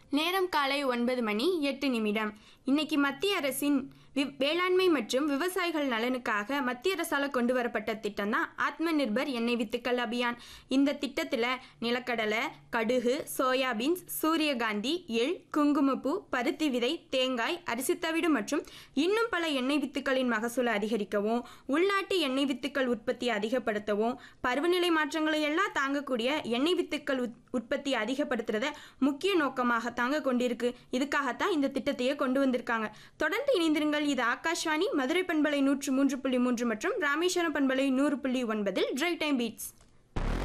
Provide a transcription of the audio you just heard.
நேரம் காலை ஒன்பது மணி எட்டு நிமிடம் இன்னைக்கு மத்திய அரசின் வி- வேளாண்மை மற்றும் விவசாயிகள் நலனுக்காக மத்திய அரசால் கொண்டு வரப்பட்ட திட்டம் தான் ஆத்ம நிர்பர் எண்ணெய் வித்துக்கள் அபியான் இந்த திட்டத்தில் நிலக்கடலை கடுகு சோயாபீன்ஸ் சூரியகாந்தி எள் குங்குமப்பூ பருத்தி விதை தேங்காய் அரிசி தவிடு மற்றும் இன்னும் பல எண்ணெய் வித்துக்களின் மகசூலை அதிகரிக்கவும் உள்நாட்டு எண்ணெய் வித்துக்கள் உற்பத்தியை அதிகப்படுத்தவும் பருவநிலை மாற்றங்களை எல்லாம் தாங்கக்கூடிய எண்ணெய் வித்துக்கள் உத்- உற்பத்தி அதிகப்படுத்துறத முக்கிய நோக்கமாக தாங்க கொண்டிருக்கு இதுக்காகத்தான் இந்த திட்டத்தையே கொண்டு வந்திருக்காங்க தொடர்ந்து இணைந்திருங்கள் இது ஆகாஷ்வாணி மதுரை பண்பலை நூற்று மூன்று புள்ளி மூன்று மற்றும் ராமேஸ்வரம் பண்பலை நூறு புள்ளி ஒன்பதில் டிரைவ் டைம் பீட்ஸ்